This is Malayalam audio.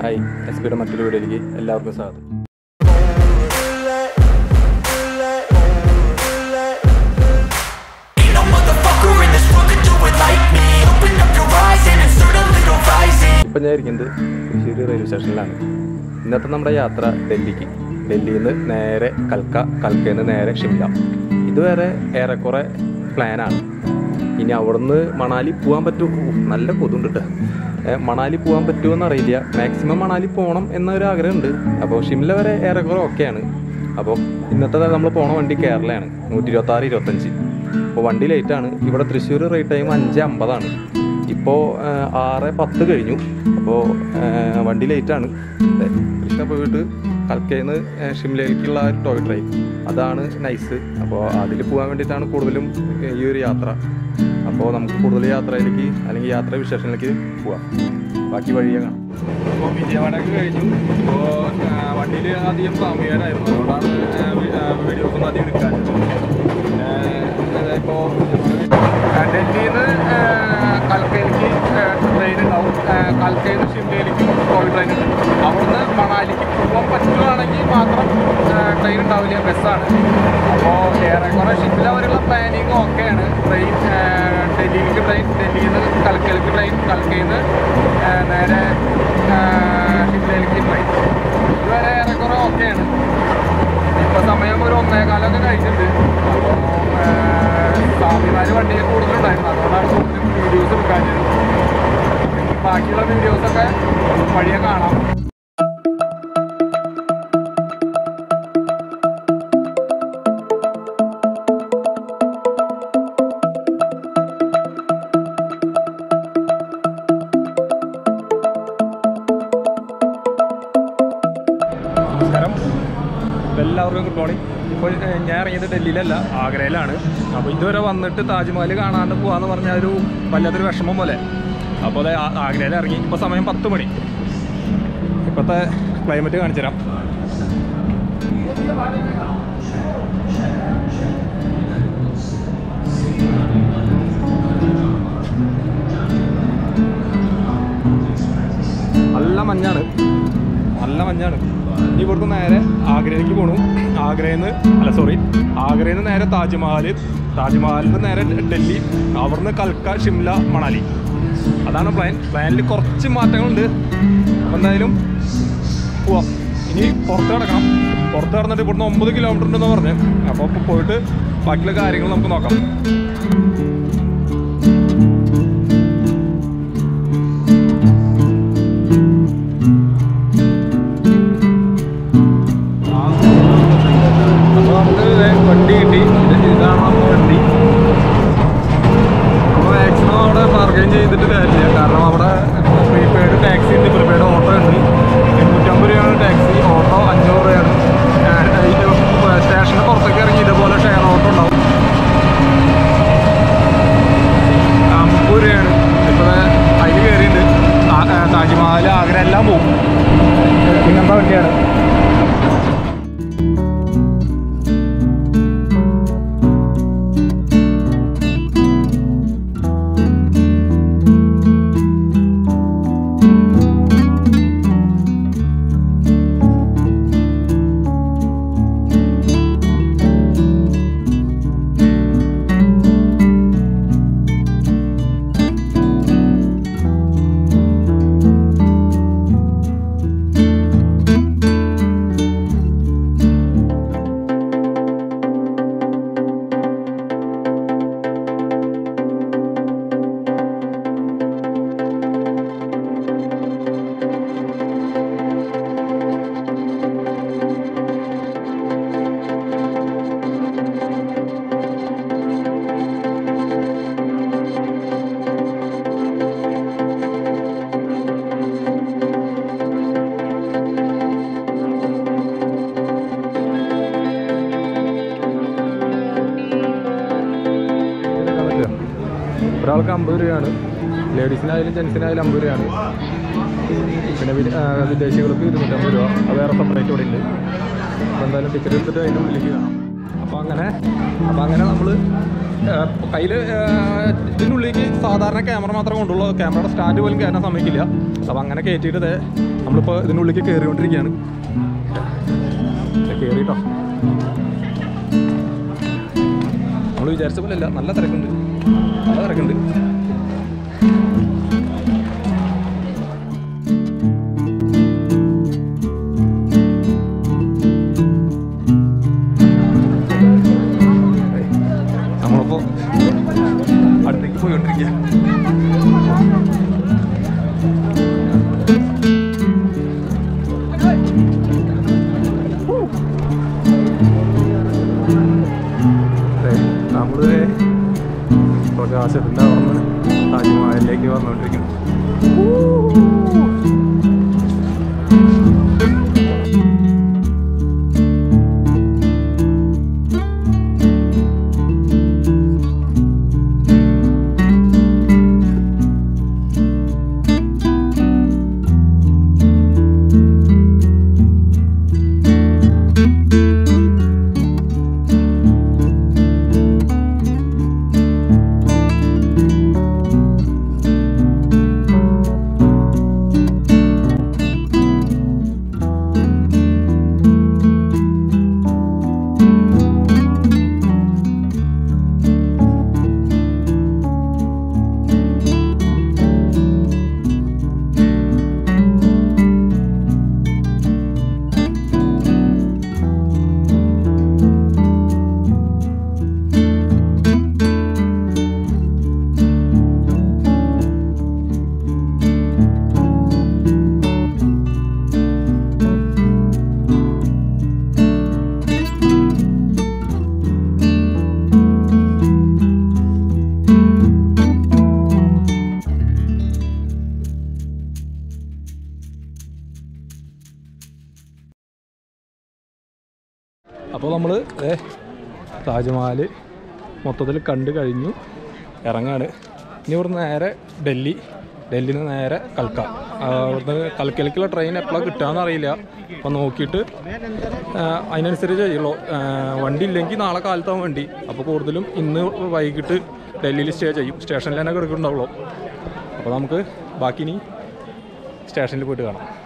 ഹായ് എസ് പിയുടെ മറ്റൊരു വീഡിയോയിലേക്ക് എല്ലാവർക്കും സ്വാഗതം Ain't no motherfucker in this world could do it like me Open up your eyes and insert a little rising ഇപ്പം ഞാൻ ഇരിക്കുന്നത് തൃശ്ശൂർ റെയിൽവേ സ്റ്റേഷനിലാണ് ഇന്നത്തെ നമ്മുടെ യാത്ര ഡൽഹിക്ക് ഡൽഹിയിൽ നിന്ന് നേരെ കൽക്ക കൽക്കയിൽ നിന്ന് നേരെ ഷിംല ഇതുവരെ ഏറെക്കുറെ പ്ലാനാണ് ഇനി അവിടുന്ന് മണാലി പോകാൻ പറ്റുമോ നല്ല കൊതുണ്ട് കേട്ടോ ഏ, മണാലി പോകാൻ പറ്റുമോ എന്നറിയില്ല മാക്സിമം മണാലി പോകണം എന്നൊരു ആഗ്രഹമുണ്ട് അപ്പോൾ ഷിംല വരെ ഏറെക്കുറെ ഓക്കെയാണ് അപ്പോൾ ഇന്നത്തെ നമ്മൾ പോണ വണ്ടി കേരളയാണ് നൂറ്റി ഇരുപത്തി ആറ് ഇരുപത്തഞ്ച് അപ്പോൾ വണ്ടി ലേറ്റാണ് ഇവിടെ തൃശ്ശൂർ റേറ്റ് ടൈം അഞ്ച് അമ്പതാണ് ഇപ്പോൾ ആറ് പത്ത് കഴിഞ്ഞു അപ്പോൾ വണ്ടി ലേറ്റാണ് കൃഷ്ണ പോയിട്ട് കൽക്കയിൽ നിന്ന് ഷിംലയിലേക്കുള്ള ഒരു ടോയ് ട്രെയിൻ അതാണ് നൈസ് അപ്പോൾ അതിൽ പോകാൻ വേണ്ടിയിട്ടാണ് കൂടുതലും ഈ ഒരു യാത്ര അപ്പോൾ നമുക്ക് കൂടുതൽ യാത്രയിലേക്ക് അല്ലെങ്കിൽ യാത്രാ വിശേഷങ്ങളിലേക്ക് പോവാം ബാക്കി വഴിയെ കാണാം അപ്പോൾ വിജയവാഡയ്ക്ക് കഴിഞ്ഞു ഇപ്പോൾ വണ്ടിയിൽ അധികം സാമൂഹികരായിരുന്നു അതുകൊണ്ടാണ് വീഡിയോസ് ഒന്നും അധികം എടുക്കാറ് ഇപ്പോൾ ഡൽഹിയിൽ നിന്ന് കൽക്കയിലേക്ക് ട്രെയിൻ ഉണ്ടാവും കൽക്കയിൽ നിന്ന് ഷിംലയിലേക്ക് ടോയ് ട്രെയിൻ ഉണ്ട് അവിടുന്ന് മണാലിക്ക് പോകാൻ പറ്റുകയാണെങ്കിൽ മാത്രം ട്രെയിൻ ഉണ്ടാവില്ല ബസ്സാണ് അപ്പോൾ ഏറെക്കുറെ ഷിംല വരെയുള്ള പ്ലാനിങ് ഓക്കെയാണ് ട്രെയിൻ ഡൽഹിയിലേക്ക് ട്രെയിൻ ഡൽഹിയിൽ നിന്ന് കൽക്കയിലേക്ക് ട്രെയിൻ കൽക്കയിൽ നിന്ന് നേരെ ഷിംലയിലേക്ക് ട്രെയിൻ ഇതുവരെ ഏറെക്കുറെ ഓക്കെയാണ് ഇപ്പൊ സമയം ഒരു ഒന്നേകാലൊക്കെ കഴിഞ്ഞിട്ടുണ്ട് അപ്പോൾ സ്വാമിമാര് വണ്ടിയിൽ കൂടുതലുണ്ടായിരുന്നു അതുകൊണ്ടാണ് കൂടുതലും വീഡിയോസ് എടുക്കാഞ്ഞത് ബാക്കിയുള്ള വീഡിയോസൊക്കെ വഴിയെ കാണാം നമസ്കാരം എല്ലാവർക്കും ഗുഡ് മോർണിംഗ് ഇപ്പോൾ ഏഹ്, ഞാൻ ഇറങ്ങിയത് ഡൽഹിയിലല്ല ആഗ്രയിലാണ് അപ്പോൾ ഇതുവരെ വന്നിട്ട് താജ്മഹൽ കാണാണ്ട് പോകാന്ന് പറഞ്ഞാൽ ഒരു വല്ലാത്തൊരു വിഷമം പോലെ അപ്പോൾ ദേ ആ- ആഗ്രയിൽ ഇറങ്ങി ഇപ്പോൾ സമയം പത്ത് മണി ഇപ്പോഴത്തെ ക്ലൈമറ്റ് കാണിച്ചു തരാം നല്ല മഞ്ഞാണ് നല്ല മഞ്ഞാണ് ഇനി ഇവിടുന്ന് നേരെ ആഗ്രയിലേക്ക് പോണു ആഗ്രയിൽ നിന്ന് അല്ല സോറി ആഗ്രയിൽ നിന്ന് നേരെ താജ്മഹൽ താജ്മഹലിൽ നിന്ന് നേരെ ഡൽഹി അവിടുന്ന് കൽക്ക ഷിംല മണാലി അതാണ് പ്ലാൻ പ്ലാനിൽ കുറച്ച് മാറ്റങ്ങളുണ്ട് അപ്പോൾ എന്തായാലും പോവാം ഇനി പുറത്ത് കിടക്കണം പുറത്ത് കിടന്നിട്ട് ഇവിടുന്ന് ഒമ്പത് കിലോമീറ്റർ ഉണ്ടെന്ന് പറഞ്ഞ് അപ്പോൾ ഇപ്പോൾ പോയിട്ട് ബാക്കിയുള്ള കാര്യങ്ങൾ നമുക്ക് നോക്കാം അപ്പോൾ നമുക്ക് ദേ വണ്ടി കിട്ടി ഇത് ഇതാണ് നമ്മുടെ വണ്ടി അപ്പോൾ മാക്സിമം അവിടെ ബാർഗൈൻ ചെയ്തിട്ട് കാര്യമില്ല കാരണം അവിടെ പ്രീപെയ്ഡ് ടാക്സി ഉണ്ട് പ്രീപെയ്ഡ് ഓട്ടോ ഉണ്ട് എണ്ണൂറ്റമ്പത് രൂപയാണ് ടാക്സി ഓട്ടോ അഞ്ഞൂറ് രൂപയാണ് ഞാൻ ഇത് സ്റ്റേഷന് പുറത്തേക്ക് ഇറങ്ങി ഇതുപോലെ ഷെയർ ഓട്ടോ ഉണ്ടാവും ആ, മുപ്പത് രൂപയാണ് ഇപ്പോൾ അതിൽ കയറിയിട്ടുണ്ട് ആ- ആ, താജ്മഹൽ ആഗ്ര എല്ലാം പോകും പിന്നെന്താ വണ്ടിയാണ് ഒരാൾക്ക് അമ്പത് രൂപയാണ് ലേഡീസിനായാലും ജെൻസിനായാലും അമ്പത് രൂപയാണ് പിന്നെ വി- ആ, വിദേശികൾക്ക് ഇരുന്നൂറ്റമ്പത് രൂപ അത് വേറെ സെപ്പറേറ്റ് ഇവിടെ ഉണ്ട് അപ്പോൾ എന്തായാലും ടിക്കറ്റ് എടുത്തിട്ട് അതിൻ്റെ ഉള്ളിലേക്ക് കാണാം അപ്പോൾ അങ്ങനെ അപ്പോൾ അങ്ങനെ നമ്മൾ കയ്യിൽ ഇതിനുള്ളിലേക്ക് സാധാരണ ക്യാമറ മാത്രമേ കൊണ്ടുള്ളൂ ക്യാമറയുടെ സ്റ്റാൻഡ് പോലും കയറാൻ സമ്മതിക്കില്ല അപ്പോൾ അങ്ങനെ കയറ്റിയിട്ട് ദേ നമ്മളിപ്പോൾ ഇതിനുള്ളിലേക്ക് കയറിക്കൊണ്ടിരിക്കുകയാണ് കയറിട്ടോ നമ്മൾ വിചാരിച്ച പോലെ അല്ല നല്ല തിരക്കുണ്ട് നല്ല തിരക്കുണ്ട് നമ്മളിപ്പോൾ അടുത്തേക്ക് പോയിക്കൊണ്ടിരിക്കുക നമ്മൾ പ്രകാശത്തിൻ്റെ അവിടുന്ന് താജ്മഹലിലേക്ക് വന്നുകൊണ്ടിരിക്കുന്നു അപ്പോൾ നമ്മൾ താജ്മഹൽ മൊത്തത്തിൽ കണ്ടു കഴിഞ്ഞു ഇറങ്ങാണ് ഇനി ഇവിടുന്ന് നേരെ ഡൽഹി ഡൽഹിയിൽ നിന്ന് നേരെ കൽക്ക ആ, ഇവിടുന്ന് കൽക്കലേക്കുള്ള ട്രെയിൻ എപ്പോഴാണ് കിട്ടുകയെന്ന് അറിയില്ല അപ്പോൾ നോക്കിയിട്ട് ആ, അതിനനുസരിച്ച് ചെയ്യുള്ളൂ ആ, വണ്ടി ഇല്ലെങ്കിൽ നാളെ കാലത്താവും വണ്ടി അപ്പോൾ കൂടുതലും ഇന്ന് വൈകിട്ട് ഡൽഹിയിൽ സ്റ്റേ ചെയ്യും സ്റ്റേഷനിൽ തന്നെ കിടക്കുന്നുണ്ടാവുള്ളൂ അപ്പോൾ നമുക്ക് ബാക്കി ഇനി സ്റ്റേഷനിൽ പോയിട്ട് കാണാം